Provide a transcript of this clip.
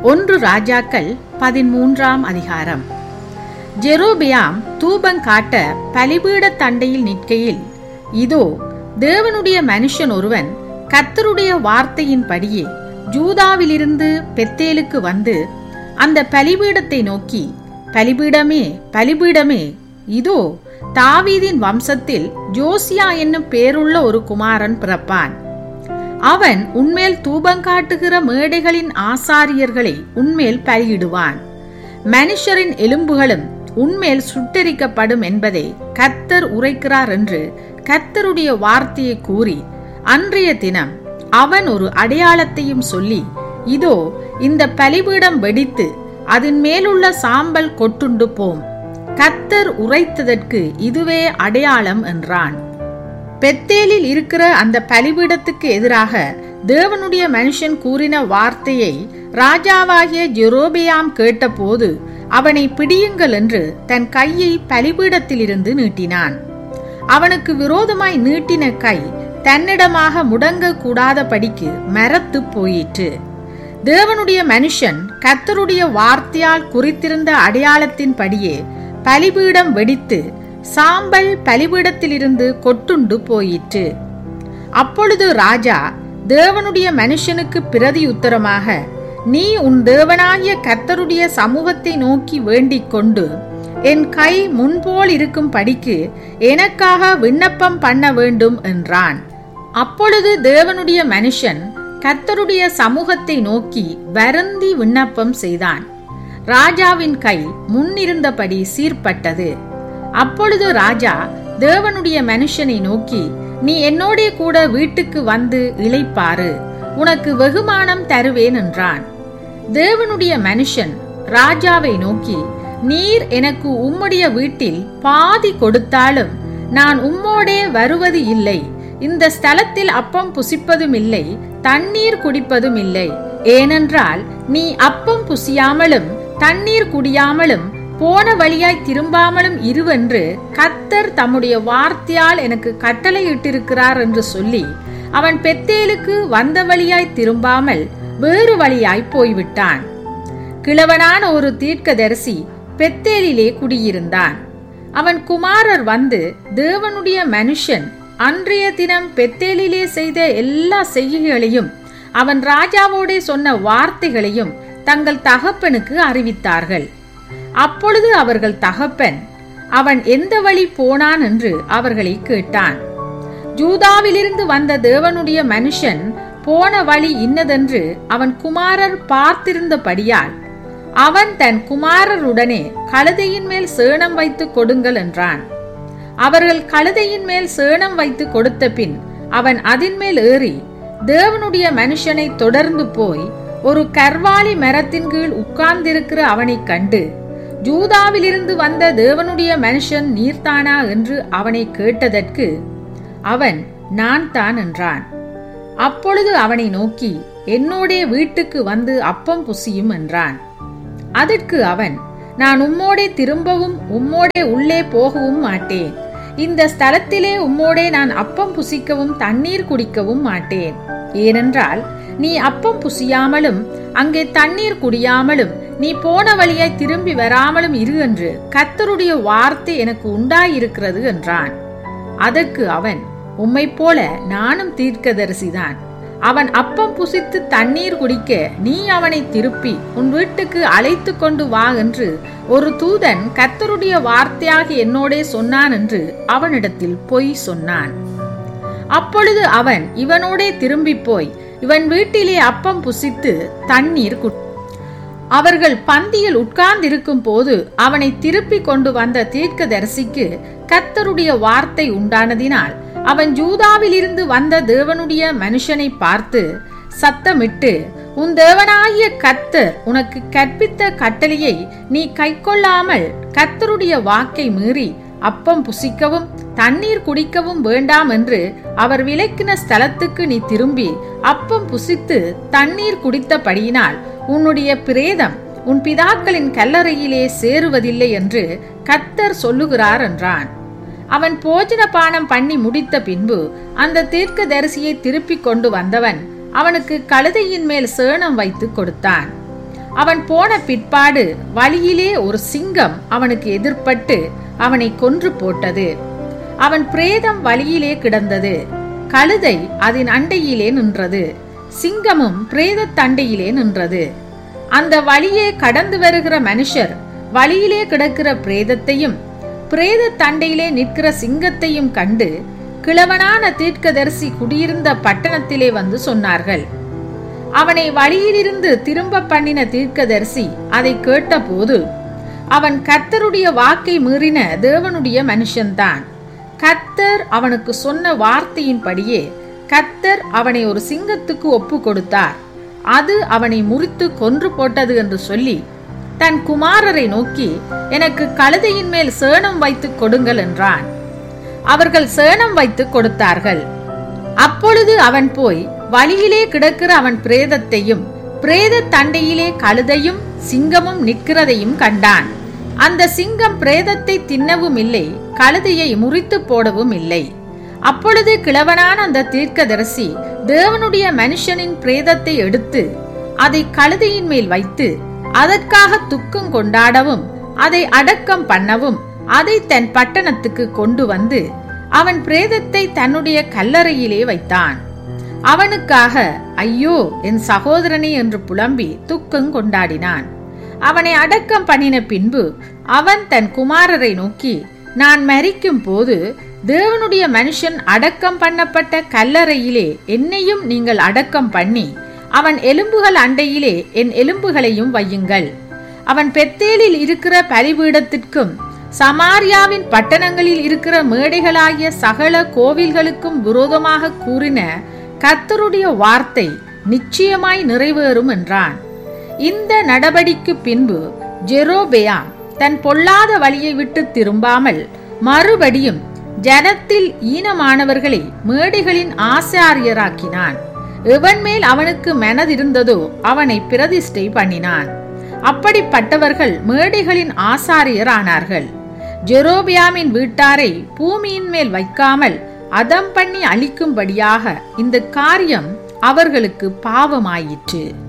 ஒன்று ராஜாக்கள் பதிமூன்றாம் அதிகாரம் ஜெரோபியாம் தூபங்காட்ட பலிபீட தண்டையில் நிற்கையில் இதோ தேவனுடைய மனுஷன் ஒருவன் கர்த்தருடைய வார்த்தையின்படியே ஜூதாவிலிருந்து பெத்தேலுக்கு வந்து அந்த பலிபீடத்தை நோக்கி பலிபீடமே பலிபீடமே இதோ தாவீதின் வம்சத்தில் ஜோசியா என்னும் பேருள்ள ஒரு குமாரன் பிறப்பான் அவன் உன்மேல் தூபங்காட்டுகிற மேடைகளின் ஆசாரியர்களை உன்மேல் பலியிடுவான் மனுஷரின் எலும்புகளும் உன்மேல் சுட்டெரிக்கப்படும் என்பதை கர்த்தர் உரைக்கிறார் என்று கர்த்தருடைய வார்த்தையை கூறி அன்றைய தினம் அவன் ஒரு அடையாளத்தையும் சொல்லி இதோ இந்த பலிபீடம் வெடித்து அதன் மேலுள்ள சாம்பல் கொட்டுண்டு போம் கர்த்தர் உரைத்ததற்கு இதுவே அடையாளம் என்றான் பெத்தேலில் இருக்கிற அந்த பலிபீடத்துக்கு எதிராக தேவனுடைய மனுஷன் கூறின வார்த்தையை ராஜாவாகிய ஜெரோபியாம் கேட்டபோது அவனை பிடியுங்கள் என்று தன் கையை பலிபீடத்திலிருந்து நீட்டினான் அவனுக்கு விரோதமாய் நீட்டின கை தன்னிடமாக முடங்க கூடாதபடிக்கு மரத்து போயிற்று தேவனுடைய மனுஷன் கர்த்தருடைய வார்த்தையால் குறித்திருந்த அடையாளத்தின்படியே பலிபீடம் வெடித்து சாம்பல் பலிபீடத்திலிருந்து கொட்டுண்டு போயிற்று அப்பொழுது ராஜா தேவனுடைய மனுஷனுக்கு பிரதி உத்தரமாக நீ உன் தேவனாகிய கர்த்தருடைய சமூகத்தை நோக்கி வேண்டிக் கொண்டு என் கை முன்போல் இருக்கும் படிக்கு எனக்காக விண்ணப்பம் பண்ண வேண்டும் என்றான் அப்பொழுது தேவனுடைய மனுஷன் கர்த்தருடைய சமூகத்தை நோக்கி வருந்தி விண்ணப்பம் செய்தான் ராஜாவின் கை முன்னிருந்தபடி சீர்பட்டது அப்பொழுது ராஜா தேவனுடைய மனுஷனை நோக்கி நீ என்னோடே கூட வீட்டுக்கு வந்து இளைப்பாரு உனக்கு வெகுமானம் தருவேன் என்றான் தேவனுடைய மனுஷன் ராஜாவை நோக்கி நீர் எனக்கு உம்முடைய வீட்டில் பாதி கொடுத்தாலும் நான் உம்மோடே வருவது இல்லை இந்த ஸ்தலத்தில் அப்பம் புசிப்பதும் இல்லை தண்ணீர் குடிப்பதும் இல்லை ஏனென்றால் நீ அப்பம் புசியாமலும் தண்ணீர் குடியாமலும் போன வழியாய் திரும்பாமலும் இருவென்று கத்தர் தம்முடைய வார்த்தையால் எனக்கு கட்டளையிட்டிருக்கிறார் என்று சொல்லி அவன் பெத்தேலுக்கு வந்த வழியாய் திரும்பாமல் வேறு வழியாய் போய்விட்டான் கிழவனான ஒரு தீர்க்கதரிசி பெத்தேலிலே குடியிருந்தான் அவன் குமாரர் வந்து தேவனுடைய மனுஷன் அன்றைய தினம் பெத்தேலிலே செய்த எல்லா செய்கைகளையும் அவன் ராஜாவோடே சொன்ன வார்த்தைகளையும் தங்கள் தகப்பனுக்கு அறிவித்தார்கள் அப்பொழுது அவர்கள் தகப்பன் அவன் எந்த வழி போனான் என்று அவர்களை கேட்டான் ஜூதாவிலிருந்து வந்த தேவனுடைய மனுஷன் போன வழி இன்னதென்று அவன் குமாரர் பார்த்திருந்தபடியால் அவன் தன் குமாரருடனே கழுதையின் மேல் சேணம் வைத்து கொடுங்கள் என்றான் அவர்கள் கழுதையின் மேல் சேணம் வைத்து கொடுத்த பின் அவன் அதின் மேல் ஏறி தேவனுடைய மனுஷனை தொடர்ந்து போய் ஒரு கர்வாலி மரத்தின் கீழ் உட்கார்ந்திருக்கிற அவனைக் கண்டு ஜூதாவிலிருந்து வந்த தேவனுடைய மனுஷன் நீர்த்தானா என்று அவனை கேட்டதற்கு அவன் நான் தான் என்றான் அப்பொழுது அவனை நோக்கி என்னோடே வீட்டுக்கு வந்து அப்பம் புசியும் என்றான் அதற்கு அவன் நான் உம்மோடே திரும்பவும் உம்மோடே உள்ளே போகவும் மாட்டேன் இந்த ஸ்தலத்திலே உம்மோடே நான் அப்பம் புசிக்கவும் தண்ணீர் குடிக்கவும் மாட்டேன் ஏனென்றால் நீ அப்பம் புசியாமலும் அங்கே தண்ணீர் குடியாமலும் நீ போன வழியாய் திரும்பி வராமலும் இரு என்று கத்தருடைய வார்த்தை எனக்கு உண்டாயிருக்கிறது என்றான் அதற்கு அவன் உம்மை போல நானும் தீர்க்கதரிசிதான் அவன் அப்பம் புசித்து தண்ணீர் குடிக்க நீ அவனை திருப்பி உன் வீட்டுக்கு அழைத்து கொண்டு வா என்று ஒரு தூதன் கத்தருடைய வார்த்தையாக என்னோடே சொன்னான் என்று அவனிடத்தில் பொய் சொன்னான் அப்பொழுது அவன் இவனோடே திரும்பி போய் இவன் வீட்டிலே அப்பம் புசித்து தண்ணீர் குடி அவர்கள் பந்தியில் உட்கார்ந்திருக்கும் போது அவனை திருப்பி கொண்டு வந்த தீர்க்கதரிசிக்கு கத்தருடைய வார்த்தை உண்டானதினால் அவன் ஜூதாவிலிருந்து வந்த தேவனுடைய மனுஷனை பார்த்து சத்தமிட்டு உன் தேவனாகிய கத்தர் உனக்கு கற்பித்த கட்டளையை நீ கைக்கொள்ளாமல் கத்தருடைய வாக்கை மீறி அப்பம் புசிக்கவும் தண்ணீர் குடிக்கவும் வேண்டாம் என்று அவர் விலக்கின ஸ்தலத்துக்கு நீ திரும்பி அப்பம் புசித்து தண்ணீர் குடித்தபடியினால் உன்னுடைய பிரேதம் உன் பிதாக்களின் கல்லறையிலே சேருவதில்லை என்று கத்தர் சொல்லுகிறார் என்றான் அவன் போஜன பானம் பண்ணி முடித்த பின்பு அந்த தீர்க்க தரிசியை திருப்பிக் கொண்டு வந்தவன் அவனுக்கு கழுதையின் மேல் சேணம் வைத்து கொடுத்தான் அவன் போன பிற்பாடு வழியிலே ஒரு சிங்கம் அவனுக்கு எதிர்ப்பட்டு அவனை கொன்று போட்டது அவன் பிரேதம் வழியிலே கிடந்தது கழுதை அதன் அண்டையிலே நின்றது சிங்கமும் பிரேத தண்டையிலே நின்றது அந்த வழியே கடந்து வருகிற மனுஷர் வழியிலே கிடக்கிற பிரேதத்தையும் பிரேத தண்டையிலே நிற்கிற சிங்கத்தையும் கண்டு கிழவனான தீர்க்கதரிசி குடியிருந்த பட்டணத்திலே வந்து சொன்னார்கள் அவனை வழியிலிருந்து திரும்ப பண்ணின தீர்க்கதரிசி அதை கேட்டபோது அவன் கர்த்தருடைய வாக்கை மீறின தேவனுடைய மனுஷன்தான் கர்த்தர் அவனுக்கு சொன்ன வார்த்தையின்படியே கர்த்தர் அவனை ஒரு சிங்கத்துக்கு ஒப்பு கொடுத்தார் அது அவனை முறித்து கொன்று போட்டது என்று சொல்லி தன் குமாரரை நோக்கி எனக்கு கழுதையின் மேல் சேணம் வைத்து கொடுங்கள் என்றான் அவர்கள் சேணம் வைத்து கொடுத்தார்கள் அப்பொழுது அவன் போய் வழியிலே கிடக்கிற அவன் பிரேதத்தையும் பிரேத தண்டையிலே கழுதையும் சிங்கமும் நிற்கிறதையும் கண்டான் அந்த சிங்கம் பிரேதத்தை தின்னவும் இல்லை கழுதையை முறித்து போடவும் இல்லை அப்பொழுது கிழவனான அந்த தீர்க்கதரிசி தேவனுடைய மனுஷனின் பிரேதத்தை எடுத்து அதை கழுதையின் மேல் வைத்து அதற்காக துக்கம் கொண்டாடவும் அதை அடக்கம் பண்ணவும் அதை தன் பட்டணத்துக்கு கொண்டு வந்து அவன் பிரேதத்தை தன்னுடைய கல்லறையிலே வைத்தான் அவனுக்காக ஐயோ என் சகோதரனே என்று புலம்பி துக்கம் கொண்டாடினான் அவனை அடக்கம் பண்ணின பின்பு அவன் தன் குமாரரை நோக்கி நான் மரிக்கும் போது தேவனுடைய மனுஷன் அடக்கம் பண்ணப்பட்ட கல்லறையிலே என்னையும் நீங்கள் அடக்கம் பண்ணி அவன் எலும்புகள் அண்டையிலே என் எலும்புகளையும் வையுங்கள் அவன் பெத்தேலில் இருக்கிற பலிபீடத்திற்கும் சமாரியாவின் பட்டணங்களில் இருக்கிற மேடைகளாகிய சகல கோவில்களுக்கும் விரோதமாக கூறின கர்த்தருடைய வார்த்தை நிச்சயமாய் நிறைவேறும் என்றான் இந்த நடபடிக்கு பின்பு ஜெரோபெயாம் தன் பொல்லாத வழியை விட்டு திரும்பாமல் மறுபடியும் ஜனத்தில் ஈனமானவர்களை மேடைகளின் ஆசாரியராக்கினான் எவன் மேல் அவனுக்கு மனதிருந்ததோ அவனை பிரதிஷ்டை பண்ணினான் அப்படிப்பட்டவர்கள் மேடைகளின் ஆசாரியர் ஆனார்கள் ஜெரோபியாமின் வீட்டாரை பூமியின் மேல் வைக்காமல் அதம் பண்ணி அழிக்கும்படியாக இந்த காரியம் அவர்களுக்கு பாவமாயிற்று